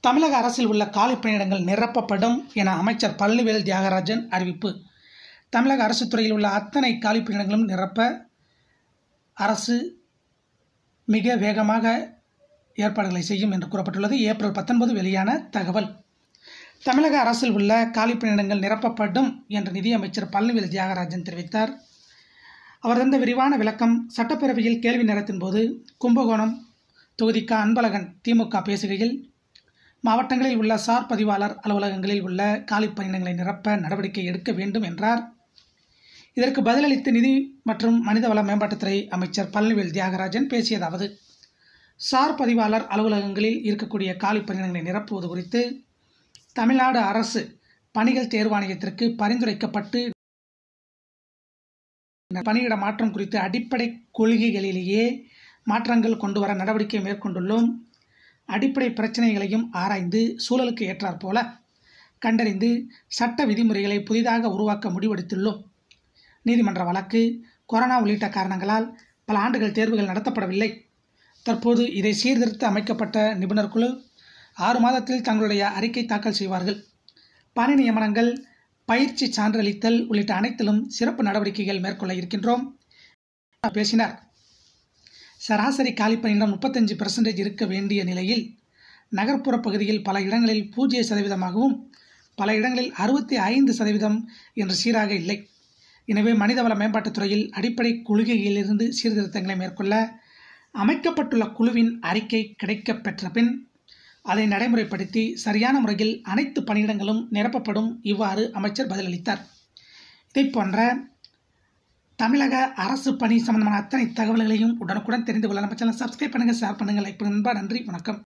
தமிழக அரசில் உள்ள காலி பணியிடங்கள் நிரப்பப்படும் என அமைச்சர் பழனிவேல் தியாகராஜன் அறிவிப்பு தமிழக அரசு துறையில் உள்ள அத்தனை காலி பணியிடங்களும் நிரப்ப அரசு மிக வேகமாக ஏற்பாடுகளை செய்யும் என்று கூறப்பட்டுள்ளது ஏப்ரல் பத்தொன்பது வெளியான தகவல் தமிழக அரசில் உள்ள காலி பணியிடங்கள் நிரப்பப்படும் என்று நிதியமைச்சர் பழனிவேல் தியாகராஜன் தெரிவித்தார் அவர் தந்த விரிவான விளக்கம் சட்டப்பேரவையில் கேள்வி நேரத்தின் போது கும்பகோணம் தொகுதிக்கு அன்பழகன் திமுக பேசுகையில் மாவட்டங்களில் உள்ள சார் பதிவாளர் அலுவலகங்களில் உள்ள காலி பணியிடங்களை நிரப்ப நடவடிக்கை எடுக்க வேண்டும் என்றார் இதற்கு பதிலளித்து நிதி மற்றும் மனிதவள மேம்பாட்டுத்துறை அமைச்சர் பழனிவேல் தியாகராஜன் பேசியதாவது சார் பதிவாளர் அலுவலகங்களில் இருக்கக்கூடிய காலி பணியிடங்களை நிரப்புவது குறித்து தமிழ்நாடு அரசு பணிகள் தேர்வாணையத்திற்கு பரிந்துரைக்கப்பட்டு பணியிட மாற்றம் குறித்து அடிப்படை கொள்கைகளிலேயே மாற்றங்கள் கொண்டு வர நடவடிக்கை மேற்கொண்டுள்ளோம் அடிப்படை பிரச்சனைகளையும் ஆராய்ந்து சூழலுக்கு ஏற்றாற்போல கண்டறிந்து சட்ட விதிமுறைகளை புதிதாக உருவாக்க முடிவெடுத்துள்ளோம் நீதிமன்ற வழக்கு கொரோனா உள்ளிட்ட காரணங்களால் பல ஆண்டுகள் தேர்வுகள் நடத்தப்படவில்லை தற்போது இதை சீர்திருத்த அமைக்கப்பட்ட நிபுணர் குழு ஆறு மாதத்தில் தங்களுடைய அறிக்கை தாக்கல் செய்வார்கள் பணி நியமனங்கள் பயிற்சி சான்றளித்தல் உள்ளிட்ட அனைத்திலும் சிறப்பு நடவடிக்கைகள் மேற்கொள்ள இருக்கின்றோம் பேசினார் சராசரி காலிப்பணியிடம் முப்பத்தஞ்சு பெர்சன்டேஜ் இருக்க வேண்டிய நிலையில் நகர்ப்புற பகுதியில் பல இடங்களில் பூஜ்ஜிய சதவீதமாகவும் பல இடங்களில் அறுபத்தி ஐந்து சதவீதம் என்று சீராக இல்லை எனவே மனிதவள மேம்பாட்டுத் துறையில் அடிப்படை கொள்கையிலிருந்து சீர்திருத்தங்களை மேற்கொள்ள அமைக்கப்பட்டுள்ள குழுவின் அறிக்கை கிடைக்கப் பெற்ற பின் அதை நடைமுறைப்படுத்தி சரியான முறையில் அனைத்து பணியிடங்களும் நிரப்பப்படும் இவ்வாறு அமைச்சர் பதிலளித்தார் இதை போன்ற தமிழக அரசு பணி சம்பந்தமான அத்தனை தகவல்களையும் உடனுக்குடன் தெரிந்து கொள்ள நம்ம சேனல் சப்ஸ்கிரைப் பண்ணுங்கள் ஷேர் பண்ணுங்கள் லைக் பண்ணுங்கள் நன்றி வணக்கம்